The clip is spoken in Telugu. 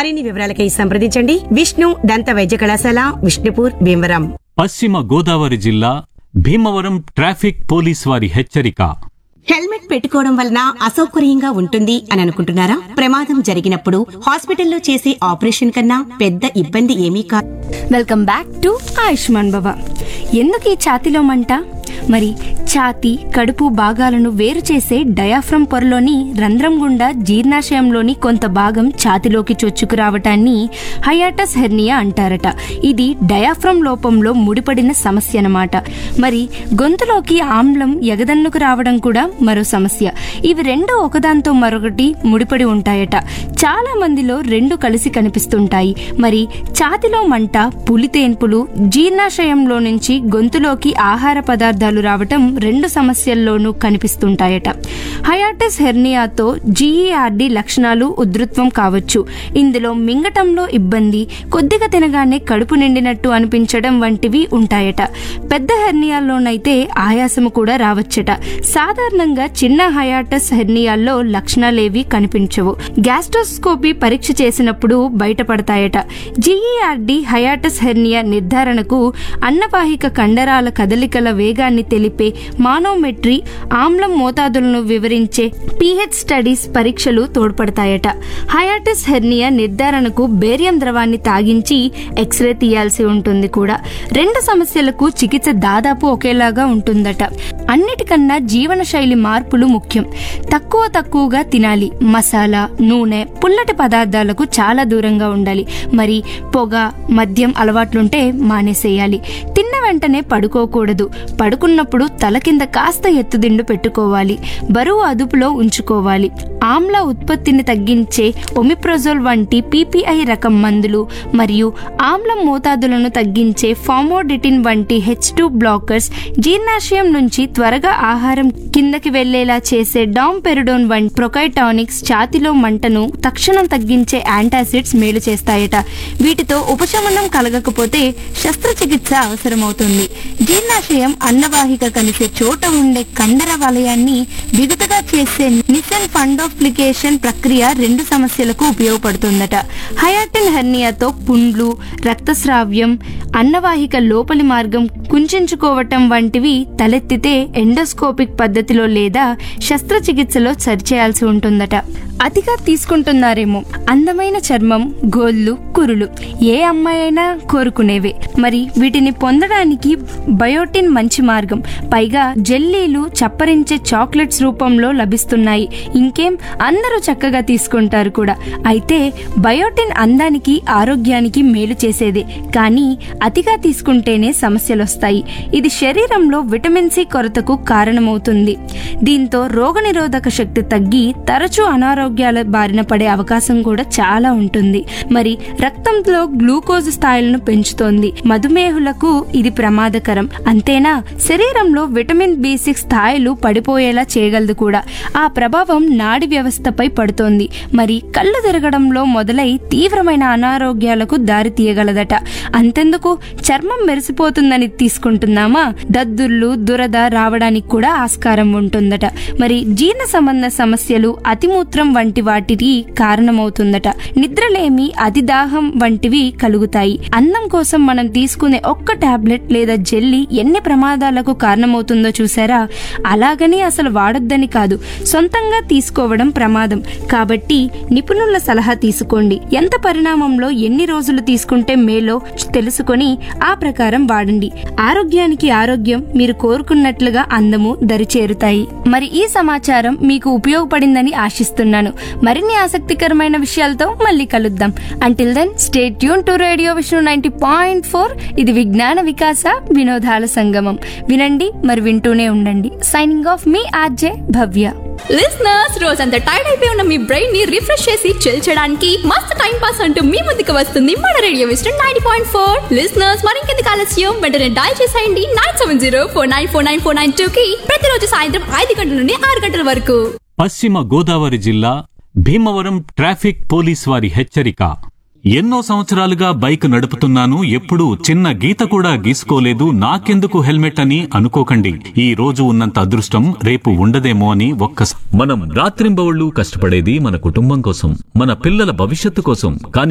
మరిన్ని వివరాలకై సంప్రదించండి విష్ణు దంత వైద్య కళాశాల విష్ణుపూర్ భీమవరం పశ్చిమ గోదావరి జిల్లా భీమవరం ట్రాఫిక్ పోలీస్ వారి హెచ్చరిక హెల్మెట్ పెట్టుకోవడం వలన అసౌకర్యంగా ఉంటుంది అని అనుకుంటున్నారా ప్రమాదం జరిగినప్పుడు హాస్పిటల్లో చేసే ఆపరేషన్ కన్నా పెద్ద ఇబ్బంది ఏమీ కాదు welcome back to Ayushman Baba ఎందుకు ఈ ఛాతీలో మంట మరి ఛాతీ కడుపు భాగాలను వేరు చేసే డయాఫ్రమ్ పొరలోని రంధ్రం గుండా జీర్ణాశయంలోని కొంత భాగం ఛాతిలోకి చొచ్చుకు రావటాన్ని హయాటస్ హెర్నియా అంటారట ఇది డయాఫ్రమ్ లోపంలో ముడిపడిన సమస్య అన్నమాట మరి గొంతులోకి ఆమ్లం ఎగదన్నుకు రావడం కూడా మరో సమస్య ఇవి రెండు ఒకదాంతో మరొకటి ముడిపడి ఉంటాయట చాలా మందిలో రెండు కలిసి కనిపిస్తుంటాయి మరి ఛాతిలో మంట పులితేన్పులు జీర్ణాశయంలో నుంచి గొంతులోకి ఆహార పదార్థాలు రావటం రెండు సమస్యల్లోనూ కనిపిస్తుంటాయట హయాటిస్ హెర్నియాతో జీఈఆర్డి లక్షణాలు ఉధృత్వం కావచ్చు ఇందులో మింగటంలో ఇబ్బంది కొద్దిగా తినగానే కడుపు నిండినట్టు అనిపించడం వంటివి ఉంటాయట పెద్ద హెర్నియాల్లోనైతే ఆయాసము కూడా రావచ్చట సాధారణంగా చిన్న హయాటస్ హెర్నియాల్లో లక్షణాలేవి కనిపించవు గ్యాస్ట్రోస్కోపీ పరీక్ష చేసినప్పుడు బయటపడతాయట జీఈఆర్డి హయాటస్ హెర్నియా నిర్ధారణకు అన్నవాహిక కండరాల కదలికల వేగాన్ని తెలిపే మానోమెట్రీ ఆమ్లం మోతాదులను వివరించే పిహెచ్ స్టడీస్ పరీక్షలు తోడ్పడతాయట హయాటిస్ హెర్నియా నిర్ధారణకు బేరియం ద్రవాన్ని తాగించి ఎక్స్రే తీయాల్సి ఉంటుంది కూడా రెండు సమస్యలకు చికిత్స దాదాపు ఒకేలాగా ఉంటుందట అన్నిటికన్నా జీవనశైలి మార్పులు ముఖ్యం తక్కువ తక్కువగా తినాలి మసాలా నూనె పుల్లటి పదార్థాలకు చాలా దూరంగా ఉండాలి మరి పొగ మద్యం అలవాట్లుంటే మానేసేయాలి తిన్న వెంటనే పడుకోకూడదు పడుకున్నప్పుడు తల కింద కాస్త ఎత్తుదిండు పెట్టుకోవాలి బరువు అదుపులో ఉంచుకోవాలి ఆమ్ల ఉత్పత్తిని తగ్గించే ఒమిప్రోజోల్ వంటి పీపీఐ రకం మందులు మరియు ఆమ్లం మోతాదులను తగ్గించే ఫామోడిటిన్ వంటి హెచ్ టూ బ్లాకర్స్ జీర్ణాశయం నుంచి త్వరగా ఆహారం కిందకి వెళ్లేలా చేసే డామ్ పెరిడోన్ వంటి ప్రొకైటానిక్స్ ఛాతిలో మంటను తక్షణం తగ్గించే యాంటాసిడ్స్ మేలు చేస్తాయట వీటితో ఉపశమనం కలగకపోతే శస్త్రచికిత్స అవసరమవుతుంది జీర్ణాశయం అన్నవాహిక కలిసే చోట ఉండే కండర వలయాన్ని బిగుతగా చేసే నిసెన్ ఫండోఫ్లికేషన్ ప్రక్రియ రెండు సమస్యలకు ఉపయోగపడుతుందట హయాటిన్ హెర్నియాతో పుండ్లు రక్తస్రావ్యం అన్నవాహిక లోపలి మార్గం కుంచుకోవటం వంటివి తలెత్తితే ఎండోస్కోపిక్ పద్ధతిలో లేదా శస్త్రచికిత్సలో సరిచేయాల్సి ఉంటుందట అతిగా తీసుకుంటున్నారేమో అందమైన చర్మం గోళ్ళు కురులు ఏ అమ్మాయి అయినా కోరుకునేవే మరి వీటిని పొందడానికి బయోటిన్ మంచి మార్గం పైగా జెల్లీలు చప్పరించే చాక్లెట్స్ రూపంలో లభిస్తున్నాయి ఇంకేం అందరూ చక్కగా తీసుకుంటారు కూడా అయితే బయోటిన్ అందానికి ఆరోగ్యానికి మేలు చేసేదే కానీ అతిగా తీసుకుంటేనే సమస్యలు వస్తాయి ఇది శరీరంలో విటమిన్ సి కొరతకు కారణమవుతుంది దీంతో రోగనిరోధక శక్తి తగ్గి తరచూ అనారోగ్యాల బారిన పడే అవకాశం కూడా చాలా ఉంటుంది మరి రక్తంలో గ్లూకోజ్ స్థాయిలను పెంచుతోంది మధుమేహులకు ఇది ప్రమాదకరం అంతేనా శరీరంలో విటమిన్ బి సిక్స్ స్థాయిలు పడిపోయేలా చేయగలదు కూడా ఆ ప్రభావం నాడి వ్యవస్థపై పడుతోంది మరి కళ్ళు తిరగడంలో మొదలై తీవ్రమైన అనారోగ్యాలకు దారి తీయగలదట అంతెందుకు చర్మం మెరిసిపోతుందని తీసుకుంటున్నామా దద్దుర్లు దురద రావడానికి కూడా ఆస్కారం ఉంటుందట మరి జీర్ణ సంబంధ సమస్యలు అతిమూత్రం వంటి వాటికి కారణమవుతుందట నిద్రలేమి అతిదాహం వంటివి కలుగుతాయి అన్నం కోసం మనం తీసుకునే ఒక్క టాబ్లెట్ లేదా జెల్లి ఎన్ని ప్రమాదాలకు కారణమవుతుందో చూసారా అలాగని అసలు వాడొద్దని కాదు సొంతంగా తీసుకోవడం ప్రమాదం కాబట్టి నిపుణుల సలహా తీసుకోండి ఎంత పరిణామంలో ఎన్ని రోజులు తీసుకుంటే మేలో తెలుసుకొని ఆ ప్రకారం వాడండి ఆరోగ్యానికి ఆరోగ్యం మీరు కోరుకున్నట్లుగా అందము దరిచేరుతాయి మరి ఈ సమాచారం మీకు ఉపయోగపడిందని ఆశిస్తున్నాను మరిన్ని ఆసక్తికరమైన విషయాలతో మళ్ళీ కలుద్దాం until then stay tuned to radio Vishnu ninety point four ఇది విజ్ఞాన వికాస వినోదాల సంగమం వినండి మరి వింటూనే ఉండండి సైనింగ్ ఆఫ్ మీ ఆర్జే భవ్య లిసనర్స్ రోజంతా టైర్డ్ అయిపోయి ఉన్న మీ బ్రెయిన్ ని రిఫ్రెష్ చేసి చిల్ చేయడానికి మస్తు టైం పాస్ అంటూ మీ ముందుకు వస్తుంది మన రేడియో విస్టర్ నైన్టీ పాయింట్ ఫోర్ లిసనర్స్ మరింకెందుకు ఆలస్యం వెంటనే డయల్ చేసేయండి nine seven zero four nine four nine four nine two కి ప్రతిరోజు సాయంత్రం ఐదు గంటల నుండి ఆరు గంటల వరకు పశ్చిమ గోదావరి జిల్లా భీమవరం ట్రాఫిక్ పోలీస్ వారి హెచ్చరిక ఎన్నో సంవత్సరాలుగా బైక్ నడుపుతున్నాను ఎప్పుడూ చిన్న గీత కూడా గీసుకోలేదు నాకెందుకు హెల్మెట్ అని అనుకోకండి ఈ రోజు ఉన్నంత అదృష్టం రేపు ఉండదేమో అని ఒక్క మనం రాత్రింబవళ్ళు కష్టపడేది మన కుటుంబం కోసం మన పిల్లల భవిష్యత్తు కోసం కానీ